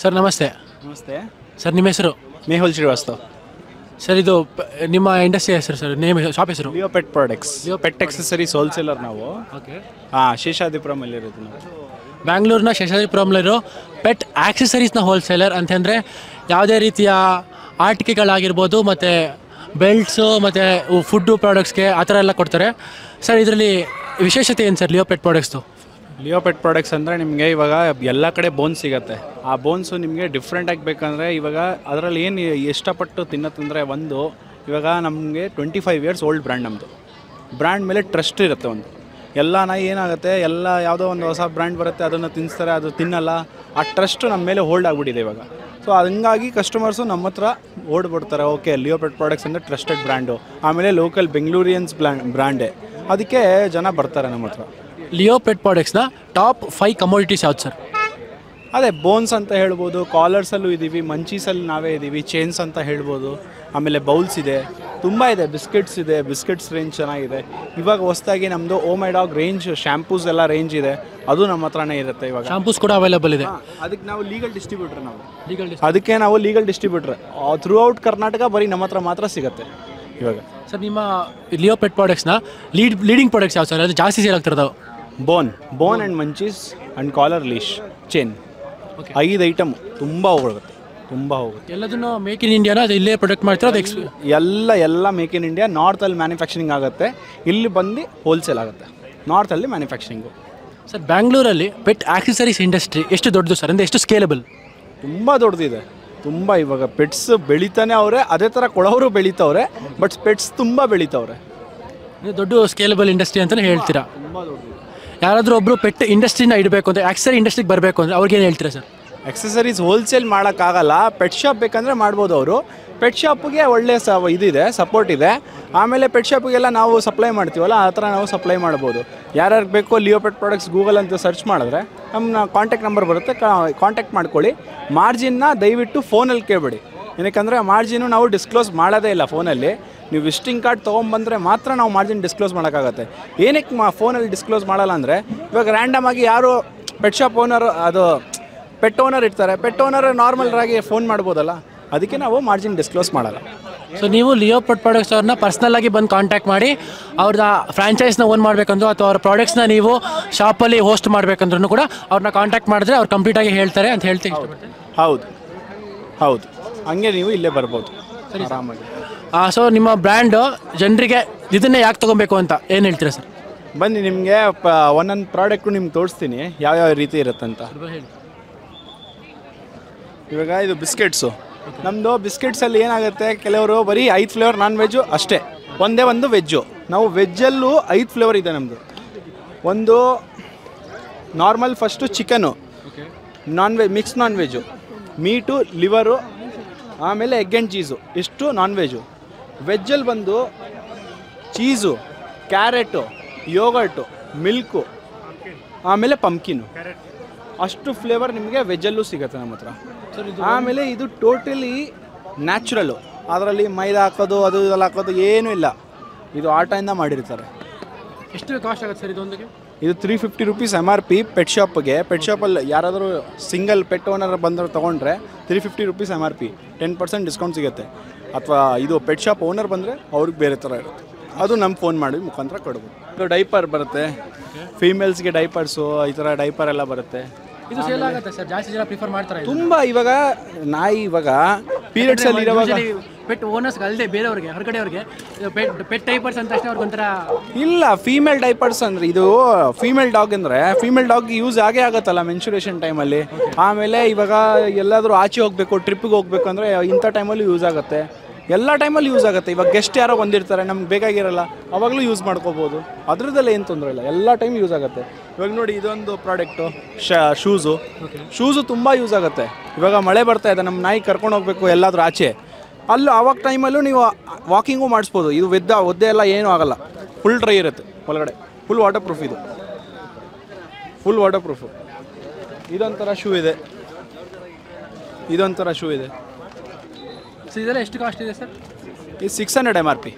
Sir ನಮಸ್ತೆ ನಮಸ್ತೆ sir ನಿಮ್ಮ ಹೆಸರು ಮೇಹುಲ್ ಶ್ರೀವಾಸ್ತವ್ ಸರ್ ಇದು ಪ- ನಿಮ್ಮ ಇಂಡಸ್ಟ್ರಿ ಹೆಸರು ಸರ್ ನೇಮ್ ಶಾಪ್ ಹೆಸರು Leo pet products pet accessories wholesaler ನಾವು ಓಕೆ ಹಾಂ ಶೇಷಾದಿಪುರಮಲ್ಲಿ ಇರೋದು ನಾವು ಬ್ಯಾಂಗ್ಳೂರಿನ ಶೇಷಾದ್ರಿಪುರಂಲಿರೋ ಪೆಟ್ ಆಕ್ಸೆಸರೀಸ್ನ ಹೋಲ್ಸೇಲರ್ ಅಂತಂದರೆ ಯಾವುದೇ ರೀತಿಯ ಆಟಿಕೆಗಳಾಗಿರ್ಬೋದು ಮತ್ತು ಬೆಲ್ಟ್ಸು ಮತ್ತು ಫುಡ್ಡು ಪ್ರಾಡಕ್ಟ್ಸ್ಗೆ ಆ ಥರ ಎಲ್ಲ ಕೊಡ್ತಾರೆ ಸರ್ ಇದರಲ್ಲಿ ವಿಶೇಷತೆ ಏನು ಸರ್ ಲಿಯೋ ಪೆಟ್ ಪ್ರಾಡಕ್ಟ್ಸ್ದು ಲಿಯೋ ಪೆಟ್ ಪ್ರಾಡಕ್ಟ್ಸ್ ಅಂದರೆ ನಿಮಗೆ ಇವಾಗ ಎಲ್ಲ ಕಡೆ ಬೋನ್ಸ್ ಸಿಗುತ್ತೆ ಆ ಬೋನ್ಸು ನಿಮಗೆ ಡಿಫ್ರೆಂಟ್ ಆಗಬೇಕಂದ್ರೆ ಇವಾಗ ಅದರಲ್ಲಿ ಏನು ಇಷ್ಟಪಟ್ಟು ತಿನ್ನತ್ತಂದರೆ ಒಂದು ಇವಾಗ ನಮಗೆ twenty five years old brand ನಮ್ಮದು ಬ್ರ್ಯಾಂಡ್ ಮೇಲೆ ಟ್ರಸ್ಟ್ ಇರುತ್ತೆ ಒಂದು ಎಲ್ಲ ನಾಯಿ ಏನಾಗುತ್ತೆ ಎಲ್ಲ ಯಾವುದೋ ಒಂದು ಹೊಸ ಬ್ರ್ಯಾಂಡ್ ಬರುತ್ತೆ ಅದನ್ನು ತಿನ್ನಿಸ್ತಾರೆ ಅದು ತಿನ್ನಲ್ಲ ಆ ಟ್ರಸ್ಟು ನಮ್ಮ ಮೇಲೆ ಹೋಲ್ಡ್ ಆಗಿಬಿಟ್ಟಿದೆ ಇವಾಗ ಸೊ ಹಂಗಾಗಿ ಕಸ್ಟಮರ್ಸು ನಮ್ಮ ಹತ್ರ ಓಡ್ಬಿಡ್ತಾರೆ ಓಕೆ ಲಿಯೋ ಪೆಟ್ ಪ್ರಾಡಕ್ಟ್ಸ್ ಅಂದರೆ ಟ್ರಸ್ಟೆಡ್ ಬ್ರ್ಯಾಂಡು ಆಮೇಲೆ ಲೋಕಲ್ ಬೆಂಗಳೂರಿಯನ್ಸ್ ಬ್ರ್ಯಾಂಡ್ ಬ್ರ್ಯಾಂಡೇ ಅದಕ್ಕೆ ಜನ ಬರ್ತಾರೆ ನಮ್ಮ ಹತ್ರ ಲಿಯೋ ಪೆಟ್ ಪ್ರಾಡಕ್ಟ್ಸ್ನ ಟಾಪ್ ಫೈವ್ ಕಮೋಡಿಟೀಸ್ ಯಾವ್ದು ಸರ್ ಅದೇ ಬೋನ್ಸ್ ಅಂತ ಹೇಳ್ಬೋದು ಕಾಲರ್ಸಲ್ಲೂ ಇದ್ದೀವಿ ಮಂಚೀಸಲ್ಲಿ ನಾವೇ ಇದ್ದೀವಿ ಚೈನ್ಸ್ ಅಂತ ಹೇಳ್ಬೋದು ಆಮೇಲೆ ಬೌಲ್ಸ್ ಇದೆ ತುಂಬ ಇದೆ ಬಿಸ್ಕೆಟ್ಸ್ ಇದೆ ಬಿಸ್ಕೆಟ್ಸ್ ರೇಂಜ್ ಚೆನ್ನಾಗಿದೆ ಇವಾಗ ಹೊಸದಾಗಿ ನಮ್ಮದು oh my dog range shampoos ಎಲ್ಲ ರೇಂಜ್ ಇದೆ ಅದು ನಮ್ಮ ಹತ್ರನೇ ಇರುತ್ತೆ ಇವಾಗ ಶಾಂಪೂಸ್ ಕೂಡ ಅವೈಲೇಬಲ್ ಇದೆ ಅದಕ್ಕೆ ನಾವು ಲೀಗಲ್ ಡಿಸ್ಟ್ರಿಬ್ಯೂಟರ್ ನಾವು ಲೀಗಲ್ ಅದಕ್ಕೆ ನಾವು legal distributor throughout Karnataka ಬರೀ ನಮ್ಮ ಹತ್ರ ಮಾತ್ರ ಸಿಗುತ್ತೆ ಇವಾಗ ಸರ್ ನಿಮ್ಮ ಲಿಯೋ ಪೆಟ್ ಪ್ರಾಡಕ್ಟ್ಸ್ನ ಲೀಡ್ ಲೀಡಿಂಗ್ ಪ್ರಾಡಕ್ಟ್ಸ್ ಯಾವ ಸರ್ ಅದು ಜಾಸ್ತಿ ಸೇಲ್ ಆಗ್ತಿರೋದು bone bone and munchies and collar leash chain Okay. ಐದು ಐಟಮ್ ತುಂಬ ಹೋಗುತ್ತೆ ತುಂಬ ಹೋಗುತ್ತೆ ಎಲ್ಲದನ್ನು ಮೇಕ್ ಇನ್ ಇಂಡಿಯಾನ ಅದು ಇಲ್ಲೇ ಪ್ರೊಡಕ್ಟ್ ಮಾಡ್ತಿರೋ ಅದು ಎಕ್ಸ್ ಎಲ್ಲ ಎಲ್ಲ ಮೇಕ್ ಇನ್ ಇಂಡಿಯಾ ನಾರ್ತಲ್ಲಿ ಮ್ಯಾನುಫ್ಯಾಕ್ಚರಿಂಗ್ ಆಗುತ್ತೆ ಇಲ್ಲಿ ಬಂದು ಹೋಲ್ಸೇಲ್ ಆಗುತ್ತೆ ನಾರ್ತಲ್ಲಿ ಮ್ಯಾನುಫ್ಯಾಕ್ಚರಿಂಗು ಸರ್ ಬ್ಯಾಂಗ್ಳೂರಲ್ಲಿ ಪೆಟ್ ಆಕ್ಸೆಸರೀಸ್ ಇಂಡಸ್ಟ್ರಿ ಎಷ್ಟು ದೊಡ್ಡದು ಸರ್ ಅಂದರೆ ಎಷ್ಟು ಸ್ಕೇಲಬಲ್ ತುಂಬ ದೊಡ್ಡದಿದೆ ತುಂಬ ಇವಾಗ ಪೆಟ್ಸ್ ಬೆಳಿತಾನೆ ಅವರೇ ಅದೇ ಥರ ಕೊಡೋರು ಬೆಳಿತವ್ರೆ ಬಟ್ ಪೆಟ್ಸ್ ತುಂಬ ಬೆಳಿತವ್ರೆ ದೊಡ್ಡ ಸ್ಕೇಲಬಲ್ ಇಂಡಸ್ಟ್ರಿ ಅಂತಲೇ ಹೇಳ್ತೀರಾ ತುಂಬ ದೊಡ್ಡದಿದೆ ಯಾರಾದರೂ ಒಬ್ಬರು ಪೆಟ್ ಇಂಡಸ್ಟ್ರಿನ ಇಡಬೇಕು ಅಂದರೆ ಆಕ್ಸರಿ ಇಂಡಸ್ಟ್ರಿಗೆ ಬರಬೇಕು ಅಂದರೆ ಅವ್ರಿಗೆ ಏನು ಹೇಳ್ತೀರಾ ಸರ್ ಎಕ್ಸಸರೀಸ್ ಹೋಲ್ಸೇಲ್ ಮಾಡೋಕ್ಕಾಗಲ್ಲ ಪೆಟ್ ಶಾಪ್ ಬೇಕಂದರೆ ಮಾಡ್ಬೋದು ಅವರು ಪೆಟ್ ಶಾಪ್ಗೆ ಒಳ್ಳೆ ಸ ಇದಿದೆ ಸಪೋರ್ಟ್ ಇದೆ ಆಮೇಲೆ ಪೆಟ್ ಶಾಪಿಗೆಲ್ಲ ನಾವು ಸಪ್ಲೈ ಮಾಡ್ತೀವಲ್ಲ ಆ ಥರ ನಾವು ಸಪ್ಲೈ ಮಾಡ್ಬೋದು ಯಾರ್ಯಾರಿಗೆ ಬೇಕೋ ಲಿಯೋ ಪೆಟ್ ಪ್ರಾಡಕ್ಟ್ಸ್ ಗೂಗಲ್ ಅಂತ ಸರ್ಚ್ ಮಾಡಿದ್ರೆ ನಮ್ಮ ಕಾಂಟ್ಯಾಕ್ಟ್ ನಂಬರ್ ಬರುತ್ತೆ ಕಾಂಟ್ಯಾಕ್ಟ್ ಮಾಡ್ಕೊಳ್ಳಿ ಮಾರ್ಜಿನ್ನ ದಯವಿಟ್ಟು ಫೋನಲ್ಲಿ ಕೇಳಬೇಡಿ ಏನಕ್ಕಂದರೆ ಮಾರ್ಜಿನು ನಾವು ಡಿಸ್ಕ್ಲೋಸ್ ಮಾಡೋದೇ ಇಲ್ಲ ಫೋನಲ್ಲಿ ನೀವು ವಿಸಿಟಿಂಗ್ ಕಾರ್ಡ್ ತೊಗೊಂಬಂದರೆ ಮಾತ್ರ ನಾವು ಮಾರ್ಜಿನ್ ಡಿಸ್ಕ್ಲೋಸ್ ಮಾಡೋಕ್ಕಾಗತ್ತೆ ಏನಕ್ಕೆ ಮಾ ಫೋನಲ್ಲಿ ಡಿಸ್ಕ್ಲೋಸ್ ಮಾಡಲ್ಲ ಅಂದರೆ ಇವಾಗ ರ್ಯಾಂಡಮ್ ಆಗಿ ಯಾರು ಪೆಟ್ ಶಾಪ್ ಓನರ್ ಅದು ಪೆಟ್ ಓನರ್ ಇರ್ತಾರೆ ಪೆಟ್ ಓನರ್ ನಾರ್ಮಲ್ ಆಗಿ ಫೋನ್ ಮಾಡ್ಬೋದಲ್ಲ ಅದಕ್ಕೆ ನಾವು ಮಾರ್ಜಿನ್ ಡಿಸ್ಕ್ಲೋಸ್ ಮಾಡಲ್ಲ ಸೊ ನೀವು ಲಿಯೋ ಪೆಟ್ ಪ್ರಾಡಕ್ಟ್ಸ್ ಅವ್ರನ್ನ ಪರ್ಸ್ನಲ್ ಆಗಿ ಬಂದು ಕಾಂಟ್ಯಾಕ್ಟ್ ಮಾಡಿ ಅವ್ರನ್ನ ಫ್ರಾಂಚೈಸ್ನ ಓನ್ ಮಾಡಬೇಕಂದ್ರು ಅಥವಾ ಅವ್ರ ಪ್ರಾಡಕ್ಟ್ಸ್ನ ನೀವು ಶಾಪಲ್ಲಿ ಹೋಸ್ಟ್ ಮಾಡಬೇಕಂದ್ರೂ ಕೂಡ ಅವ್ರನ್ನ ಕಾಂಟ್ಯಾಕ್ಟ್ ಮಾಡಿದ್ರೆ ಅವ್ರು ಕಂಪ್ಲೀಟಾಗಿ ಹೇಳ್ತಾರೆ ಅಂತ ಹೇಳ್ತೀನಿ ಇಷ್ಟಪಡ್ತೀನಿ ಹೌದು ಹೌದು ಹಂಗೆ ನೀವು ಇಲ್ಲೇ ಬರ್ಬೋದು ಆರಾಮಾಗಿ ಸೊ ನಿಮ್ಮ ಬ್ರ್ಯಾಂಡು ಜನರಿಗೆ ಇದನ್ನೇ ಯಾಕೆ ತೊಗೊಬೇಕು ಅಂತ ಏನು ಹೇಳ್ತೀರಾ ಸರ್ ಬನ್ನಿ ನಿಮಗೆ ಪ ಒಂದೊಂದು ಪ್ರಾಡಕ್ಟು ನಿಮ್ಗೆ ತೋರಿಸ್ತೀನಿ ಯಾವ್ಯಾವ ರೀತಿ ಇರುತ್ತಂತ ಇವಾಗ ಇದು ಬಿಸ್ಕೆಟ್ಸು ನಮ್ಮದು ಬಿಸ್ಕೆಟ್ಸಲ್ಲಿ ಏನಾಗುತ್ತೆ ಕೆಲವರು ಬರೀ ಐದು ಫ್ಲೇವರ್ ನಾನ್ ವೆಜ್ಜು ಅಷ್ಟೇ ಒಂದೇ ಒಂದು ವೆಜ್ಜು ನಾವು ವೆಜ್ಜಲ್ಲೂ ಐದು ಫ್ಲೇವರ್ ಇದೆ ನಮ್ಮದು ಒಂದು normal first chicken non veg mix non veg meat liver ಆಮೇಲೆ ಎಗ್ ಆ್ಯಂಡ್ ಚೀಸು ಇಷ್ಟು ನಾನ್ ವೆಜ್ಜು ವೆಜ್ಜಲ್ಲಿ ಬಂದು ಚೀಸು ಕ್ಯಾರೆಟು ಯೋಗರ್ಟು ಮಿಲ್ಕು ಆಮೇಲೆ ಪಂಪ್ಕಿನು ಅಷ್ಟು ಫ್ಲೇವರ್ ನಿಮಗೆ ವೆಜ್ಜಲ್ಲೂ ಸಿಗುತ್ತೆ ನಮ್ಮ ಹತ್ರ ಆಮೇಲೆ ಇದು ಟೋಟಲಿ ನ್ಯಾಚುರಲ್ಲು ಅದರಲ್ಲಿ ಮೈದಾ ಹಾಕೋದು ಅದು ಇದೆಲ್ಲ ಹಾಕೋದು ಏನೂ ಇಲ್ಲ ಇದು ಆಟದಿಂದ ಮಾಡಿರ್ತಾರೆ ಎಷ್ಟು ಕಾಸ್ಟ್ ಆಗುತ್ತೆ ಸರ್ ಇದೊಂದಿಗೆ ಇದು three fifty rupees M R P pet ಶಾಪ್ಗೆ ಪೆಟ್ ಶಾಪಲ್ಲಿ ಯಾರಾದರೂ ಸಿಂಗಲ್ ಪೆಟ್ ಓನರ್ ಬಂದರು ತೊಗೊಂಡ್ರೆ three fifty rupees M R P ten percent discount ಸಿಗುತ್ತೆ ಅಥವಾ ಇದು ಪೆಟ್ ಶಾಪ್ ಓನರ್ ಬಂದರೆ ಅವ್ರಿಗೆ ಬೇರೆ ಥರ ಇರುತ್ತೆ ಅದು ನಮ್ಮ ಫೋನ್ ಮಾಡಿ ಮುಖಾಂತರ ಕೊಡ್ಬೋದು ಇದು ಡೈಪರ್ ಬರುತ್ತೆ ಫೀಮೇಲ್ಸ್ಗೆ ಡೈಪರ್ಸು ಈ ಥರ ಡೈಪರ್ ಎಲ್ಲ ಬರುತ್ತೆ ಇದು ಸೇಲ್ ಆಗುತ್ತೆ ಸರ್ ಜಾಸ್ತಿ ಜನ ಪ್ರಿಫರ್ ಮಾಡ್ತಾರೆ ತುಂಬ ಇವಾಗ ನಾಯಿ ಇವಾಗ ಪೀರಿಯಡ್ಸಲ್ಲಿ ಇರೋವಾಗ ಪೆಟ್ ಓನರ್ಸ್ ಅಲ್ಲದೆ ಬೇರೆಯವ್ರಿಗೆ ಹೊರಗಡೆಯವ್ರಿಗೆ ಪೆಟ್ ಪೆಟ್ ಟೈಪರ್ಸ್ ಅಂತ ತಕ್ಷಣ ಅವ್ರಿಗೆ ಒಂಥರ ಇಲ್ಲ ಫೀಮೇಲ್ ಡೈಪರ್ಸ್ ಅಂದ್ರೆ ಇದು ಫೀಮೇಲ್ ಡಾಗ್ ಅಂದ್ರೆ ಫೀಮೇಲ್ ಡಾಗ್ ಯೂಸ್ ಆಗೇ ಆಗುತ್ತಲ್ಲ ಮೆನ್ಸುರೇಷನ್ ಟೈಮಲ್ಲಿ ಆಮೇಲೆ ಇವಾಗ ಎಲ್ಲಾದರೂ ಆಚೆ ಹೋಗ್ಬೇಕು ಟ್ರಿಪ್ಪಿಗೆ ಹೋಗ್ಬೇಕು ಅಂದರೆ ಇಂಥ ಟೈಮಲ್ಲಿ ಯೂಸ್ ಆಗುತ್ತೆ ಎಲ್ಲ ಟೈಮಲ್ಲಿ ಯೂಸ್ ಆಗುತ್ತೆ ಇವಾಗ ಗೆಸ್ಟ್ ಯಾರೋ ಬಂದಿರ್ತಾರೆ ನಮ್ಗೆ ಬೇಕಾಗಿರಲ್ಲ ಅವಾಗಲೂ ಯೂಸ್ ಮಾಡ್ಕೋಬೋದು ಅದ್ರದ್ದೆಲ್ಲ ಏನು ತೊಂದರೆ ಇಲ್ಲ ಎಲ್ಲ ಟೈಮ್ ಯೂಸ್ ಆಗುತ್ತೆ ಇವಾಗ ನೋಡಿ ಇದೊಂದು ಪ್ರಾಡಕ್ಟು ಶ ಶೂಸು ಶೂಸು ತುಂಬ ಯೂಸ್ ಆಗುತ್ತೆ ಇವಾಗ ಮಳೆ ಬರ್ತಾ ಇದೆ ನಮ್ಮ ನಾಯಿ ಕರ್ಕೊಂಡು ಹೋಗ್ಬೇಕು ಎಲ್ಲಾದರೂ ಆಚೆ ಅಲ್ಲೂ ಆವಾಗ ಟೈಮಲ್ಲೂ ನೀವು ವಾಕಿಂಗು ಮಾಡಿಸ್ಬೋದು ಇದು ಒದ್ದ ಒದ್ದೆ ಎಲ್ಲ ಏನೂ ಆಗಲ್ಲ ಫುಲ್ ಡ್ರೈ ಇರುತ್ತೆ ಒಳಗಡೆ ಫುಲ್ ವಾಟರ್ ಪ್ರೂಫ್ ಇದು ಫುಲ್ ವಾಟರ್ ಪ್ರೂಫು ಇದೊಂಥರ ಶೂ ಇದೆ ಇದೊಂಥರ ಶೂ ಇದೆ ಸೊ ಇದೆಲ್ಲ ಎಷ್ಟು ಕಾಸ್ಟ್ ಇದೆ ಸರ್ ಇದು six hundred M R P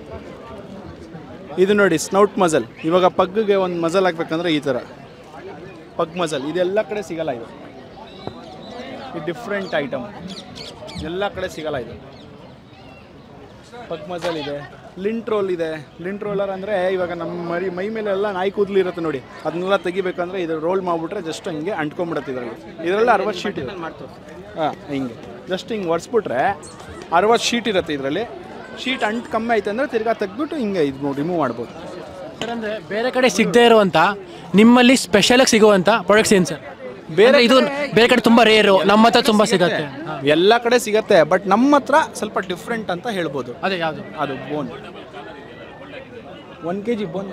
ಇದು ನೋಡಿ ಸ್ನೌಟ್ ಮಜಲ್ ಇವಾಗ ಪಗ್ಗಿಗೆ ಒಂದು ಮಜಲ್ ಹಾಕ್ಬೇಕಂದ್ರೆ ಈ ಥರ ಪಗ್ ಮಜಲ್ ಇದೆಲ್ಲ ಕಡೆ ಸಿಗಲ್ಲ ಇದು ಇದು ಡಿಫ್ರೆಂಟ್ ಐಟಮ್ ಎಲ್ಲ ಕಡೆ ಸಿಗಲ್ಲ ಇದು ಪಗ್ ಮಜಲ್ ಇದೆ ಲಿಂಟ್ ರೋಲ್ ಇದೆ ಲಿಂಟ್ ರೋಲರ್ ಅಂದರೆ ಇವಾಗ ನಮ್ಮ ಮರಿ ಮೈ ಮೇಲೆಲ್ಲ ನಾಯಿ ಕೂದಲು ಇರುತ್ತೆ ನೋಡಿ ಅದನ್ನೆಲ್ಲ ತೆಗಿಬೇಕಂದ್ರೆ ಇದು ರೋಲ್ ಮಾಡಿಬಿಟ್ರೆ ಜಸ್ಟ್ ಹಿಂಗೆ ಅಂಟ್ಕೊಂಬಿಡುತ್ತೆ ಇದರಲ್ಲಿ ಇದರಲ್ಲಿ ಅರವತ್ತು ಶೀಟ್ ಇದೆ ಹಾಂ ಹಿಂಗೆ ಜಸ್ಟ್ ಹಿಂಗೆ ಒರೆಸ್ಬಿಟ್ರೆ ಅರವತ್ತು ಶೀಟ್ ಇರುತ್ತೆ ಇದರಲ್ಲಿ ಶೀಟ್ ಅಂಟು ಕಮ್ಮಿ ಆಯ್ತು ಅಂದರೆ ತಿರ್ಗಾ ತೆಗ್ದ್ಬಿಟ್ಟು ಹಿಂಗೆ ಇದು ರಿಮೂವ್ ಮಾಡ್ಬೋದು ಸರ್ ಅಂದರೆ ಬೇರೆ ಕಡೆ ಸಿಗದೇ ಇರುವಂಥ ನಿಮ್ಮಲ್ಲಿ ಸ್ಪೆಷಲಾಗಿ ಸಿಗುವಂಥ ಪ್ರಾಡಕ್ಟ್ಸ್ ಏನು ಸರ್ ಬೇರೆ ಇದು ಬೇರೆ ಕಡೆ ತುಂಬ ರೇರು ನಮ್ಮ ಹತ್ರ ತುಂಬ ಸಿಗತ್ತೆ ಎಲ್ಲ ಕಡೆ ಸಿಗತ್ತೆ ಬಟ್ ನಮ್ಮ ಹತ್ರ ಸ್ವಲ್ಪ ಡಿಫ್ರೆಂಟ್ ಅಂತ ಹೇಳ್ಬೋದು ಅದೇ ಯಾವುದು ಅದು bone one K G bone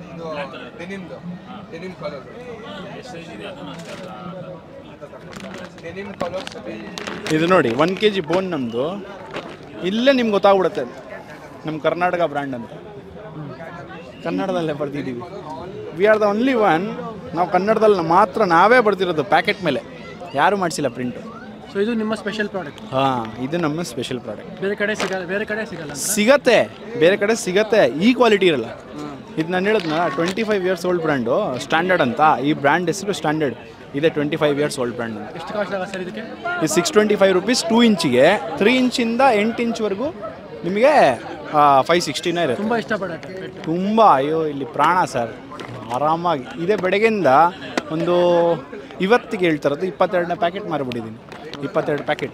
ಇದು ನೋಡಿ ಒನ್ ಕೆ ಜಿ ಬೋನ್ ನಮ್ಮದು ಇಲ್ಲೇ ನಿಮ್ಗೆ ಗೊತ್ತಾಗ್ಬಿಡುತ್ತೆ ನಮ್ಮ ಕರ್ನಾಟಕ ಬ್ರ್ಯಾಂಡ್ ಅಂತ ಕನ್ನಡದಲ್ಲೇ ಬರ್ತಿದ್ದೀವಿ we are the only one ನಾವು ಕನ್ನಡದಲ್ಲಿ ಮಾತ್ರ ನಾವೇ ಬರ್ತಿರೋದು ಪ್ಯಾಕೆಟ್ ಮೇಲೆ ಯಾರೂ ಮಾಡಿಸಿಲ್ಲ ಪ್ರಿಂಟು ಸೊ ಇದು ನಿಮ್ಮ ಸ್ಪೆಷಲ್ ಪ್ರಾಡಕ್ಟ್ ಹಾಂ ಇದು ನಮ್ಮ ಸ್ಪೆಷಲ್ ಪ್ರಾಡಕ್ಟ್ ಬೇರೆ ಕಡೆ ಸಿಗಲ್ಲ ಬೇರೆ ಕಡೆ ಸಿಗಲ್ಲ ಅಂತ ಸಿಗತ್ತೆ ಬೇರೆ ಕಡೆ ಸಿಗತ್ತೆ ಈ ಕ್ವಾಲಿಟಿ ಇರಲ್ಲ ಇದು ನಾನು ಹೇಳಿದ್ನ twenty five years old brand standard ಅಂತ ಈ ಬ್ರ್ಯಾಂಡ್ ಹೆಸರು ಸ್ಟ್ಯಾಂಡರ್ಡ್ ಇದೆ twenty five years old brand ಅಂತ ಎಷ್ಟು ಕಾಸ್ಟ್ ಆಗುತ್ತೆ ಸರ್ ಇದಕ್ಕೆ ಇದು six twenty five rupees two ಇಂಚಿಗೆ ತ್ರೀ ಇಂಚಿಂದ ಎಂಟು ಇಂಚ್ವರೆಗೂ ನಿಮಗೆ ಫೈವ್ ಸಿಕ್ಸ್ಟಿನೇ ಇರುತ್ತೆ ತುಂಬ ಇಷ್ಟಪಡತ್ತೆ ತುಂಬ ಅಯ್ಯೋ ಇಲ್ಲಿ ಪ್ರಾಣ ಸರ್ ಆರಾಮಾಗಿ ಇದೇ ಬೆಳಗ್ಗೆಯಿಂದ ಒಂದು ಇವತ್ತಿಗೆ ಹೇಳ್ತಾರದು ಇಪ್ಪತ್ತೆರಡನೇ ಪ್ಯಾಕೆಟ್ ಮಾರಿಬಿಟ್ಟಿದ್ದೀನಿ ಇಪ್ಪತ್ತೆರಡು ಪ್ಯಾಕೆಟ್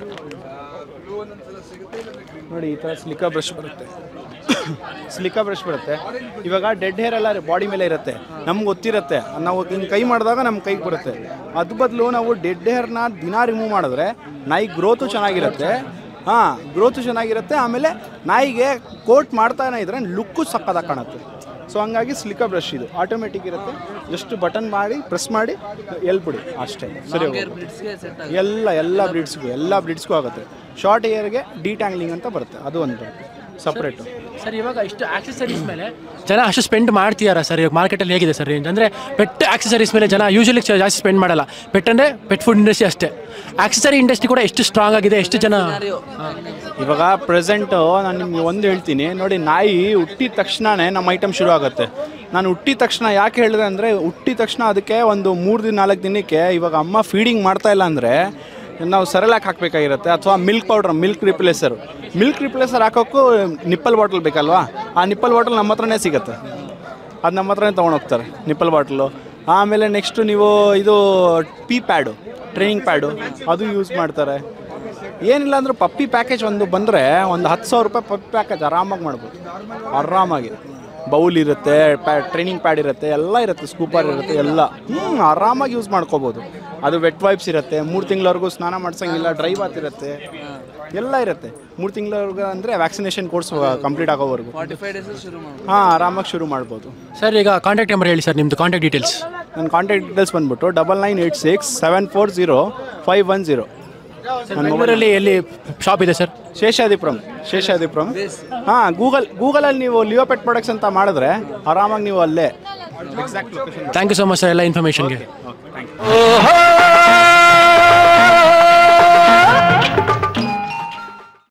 ನೋಡಿ ಈ ಥರ ಸ್ಲಿಕಾ ಬ್ರಷ್ ಬರುತ್ತೆ ಸ್ಲಿಕಾ ಬ್ರಷ್ ಬರುತ್ತೆ ಇವಾಗ ಡೆಡ್ ಹೇರ್ ಎಲ್ಲ ಬಾಡಿ ಮೇಲೆ ಇರುತ್ತೆ ನಮ್ಗೆ ಗೊತ್ತಿರುತ್ತೆ ನಾವು ಹಿಂಗೆ ಕೈ ಮಾಡಿದಾಗ ನಮ್ಮ ಕೈಗೆ ಬರುತ್ತೆ ಅದ್ರ ಬದಲು ನಾವು ಡೆಡ್ ಹೇರ್ನ ದಿನ ರಿಮೂವ್ ಮಾಡಿದ್ರೆ ನಾಯಿ ಗ್ರೋತು ಚೆನ್ನಾಗಿರುತ್ತೆ ಹಾಂ ಗ್ರೋತು ಚೆನ್ನಾಗಿರುತ್ತೆ ಆಮೇಲೆ ನಾಯಿಗೆ ಕೋಟ್ ಮಾಡ್ತಾನೆ ಇದ್ರೆ ಲುಕ್ಕು ಸಕ್ಕದಾಗಿ ಕಾಣುತ್ತೆ ಸೊ ಹಂಗಾಗಿ ಸ್ಲಿಕಾ ಬ್ರಷ್ ಇದು ಆಟೋಮೆಟಿಕ್ ಇರುತ್ತೆ ಜಸ್ಟ್ ಬಟನ್ ಮಾಡಿ ಪ್ರೆಸ್ ಮಾಡಿ ಎಲ್ಬಿಡಿ ಅಷ್ಟೇ ಸರಿ ಹೋಗುತ್ತೆ. ಎಲ್ಲ ಎಲ್ಲ ಬ್ರೀಡ್ಸ್ಗೂ ಎಲ್ಲ ಬ್ರೀಡ್ಸ್ಗೂ ಆಗುತ್ತೆ ಶಾರ್ಟ್ ಏರ್ಗೆ ಡಿಟ್ಯಾಂಗ್ಲಿಂಗ್ ಅಂತ ಬರುತ್ತೆ ಅದು ಒಂದು ಬರುತ್ತೆ ಸಪ್ರೇಟು ಸರ್ ಇವಾಗ ಇಷ್ಟು ಆಕ್ಸೆಸರೀಸ್ ಮೇಲೆ ಜನ ಅಷ್ಟು ಸ್ಪೆಂಡ್ ಮಾಡ್ತೀಯಾರ ಸರ್ ಇವಾಗ ಮಾರ್ಕೆಟಲ್ಲಿ ಹೇಗಿದೆ ಸರ್ ರೇಂಜ್ ಅಂದರೆ ಪೆಟ್ ಆಕ್ಸೆಸರೀಸ್ ಮೇಲೆ ಜನ ಯೂಶಲಿ ಜಾಸ್ತಿ ಸ್ಪೆಂಡ್ ಮಾಡಲ್ಲ ಪೆಟ್ ಅಂದರೆ ಪೆಟ್ ಫುಡ್ ಇಂಡಸ್ಟ್ರಿ ಅಷ್ಟೇ ಆಕ್ಸೆಸರಿ ಇಂಡಸ್ಟ್ರಿ ಕೂಡ ಎಷ್ಟು ಸ್ಟ್ರಾಂಗ್ ಆಗಿದೆ ಎಷ್ಟು ಜನ ಇವಾಗ ಪ್ರೆಸೆಂಟು ನಾನು ನಿಮ್ಗೆ ಒಂದು ಹೇಳ್ತೀನಿ ನೋಡಿ ನಾಯಿ ಹುಟ್ಟಿದ ತಕ್ಷಣವೇ ನಮ್ಮ ಐಟಮ್ ಶುರು ಆಗುತ್ತೆ ನಾನು ಹುಟ್ಟಿದ ತಕ್ಷಣ ಯಾಕೆ ಹೇಳಿದೆ ಅಂದರೆ ಹುಟ್ಟಿದ ತಕ್ಷಣ ಅದಕ್ಕೆ ಒಂದು ಮೂರು ದಿನ ನಾಲ್ಕು ದಿನಕ್ಕೆ ಇವಾಗ ಅಮ್ಮ ಫೀಡಿಂಗ್ ಮಾಡ್ತಾ ಇಲ್ಲ ಅಂದರೆ ನಾವು ಸರಳಾಗಿ ಹಾಕಬೇಕಾಗಿರುತ್ತೆ ಅಥವಾ milk powder milk replacer milk replacer ಹಾಕೋಕ್ಕೂ ನಿಪ್ಪಲ್ ಬಾಟಲ್ ಬೇಕಲ್ವಾ ಆ ನಿಪ್ಪಲ್ ಬಾಟಲ್ ನಮ್ಮ ಹತ್ರನೇ ಸಿಗುತ್ತೆ ಅದು ನಮ್ಮ ಹತ್ರನೇ ತೊಗೊಂಡೋಗ್ತಾರೆ ನಿಪ್ಪಲ್ ಬಾಟ್ಲು ಆಮೇಲೆ ನೆಕ್ಸ್ಟು ನೀವು ಇದು ಪಿ ಪ್ಯಾಡು ಟ್ರೈನಿಂಗ್ ಪ್ಯಾಡು ಅದು ಯೂಸ್ ಮಾಡ್ತಾರೆ ಏನಿಲ್ಲ ಅಂದರೂ ಪಪ್ಪಿ ಪ್ಯಾಕೇಜ್ ಒಂದು ಬಂದರೆ ಒಂದು ಹತ್ತು ಸಾವಿರ ರೂಪಾಯಿ ಪಪ್ಪಿ ಪ್ಯಾಕೇಜ್ ಆರಾಮಾಗಿ ಮಾಡ್ಬೋದು ಆರಾಮಾಗಿ ಬೌಲ್ ಇರುತ್ತೆ ಪ್ಯಾ ಟ್ರೈನಿಂಗ್ ಪ್ಯಾಡ್ ಇರುತ್ತೆ ಎಲ್ಲ ಇರುತ್ತೆ ಸ್ಕೂಪರ್ ಇರುತ್ತೆ ಎಲ್ಲ ಹ್ಞೂ ಆರಾಮಾಗಿ ಯೂಸ್ ಮಾಡ್ಕೋಬೋದು ಅದು ವೆಟ್ ವೈಪ್ಸ್ ಇರುತ್ತೆ ಮೂರು ತಿಂಗಳವರೆಗೂ ಸ್ನಾನ ಮಾಡ್ಸಂಗಿಲ್ಲ ಡ್ರೈ ಬಾತ್ ಇರುತ್ತೆ ಎಲ್ಲ ಇರುತ್ತೆ ಮೂರು ತಿಂಗಳವರೆಗೂ ಅಂದರೆ ವ್ಯಾಕ್ಸಿನೇಷನ್ ಕೋರ್ಸ್ ಕಂಪ್ಲೀಟ್ ಆಗೋವರೆಗೂ ಹಾಂ ಆರಾಮಾಗಿ ಶುರು ಮಾಡ್ಬೋದು ಸರ್ ಈಗ ಕಾಂಟ್ಯಾಕ್ಟ್ ನಂಬರ್ ಹೇಳಿ ಸರ್ ನಿಮ್ಮದು ಕಾಂಟ್ಯಾಕ್ಟ್ ಡೀಟೇಲ್ಸ್ ನನ್ನ ಕಾಂಟ್ಯಾಕ್ಟ್ ಡೀಟೇಲ್ಸ್ ಬಂದ್ಬಿಟ್ಟು double nine eight six seven four zero five one zero ಬೆಂಗಳೂರಲ್ಲಿ ಎಲ್ಲಿ ಶಾಪ್ ಇದೆ ಸರ್ ಶೇಷಾದಿಪುರಂ ಶೇಷಾದಿಪುರಂ ಹಾಂ ಗೂಗಲ್ ಗೂಗಲಲ್ಲಿ ನೀವು ಲಿಯೋಪೆಟ್ ಪ್ರಾಡಕ್ಟ್ಸ್ ಅಂತ ಮಾಡಿದ್ರೆ ಆರಾಮಾಗಿ ನೀವು ಅಲ್ಲೇ exact location thank you so much sir ಎಲ್ಲ ಇನ್ಫಾರ್ಮೇಷನ್ಗೆ ಥ್ಯಾಂಕ್ ಯು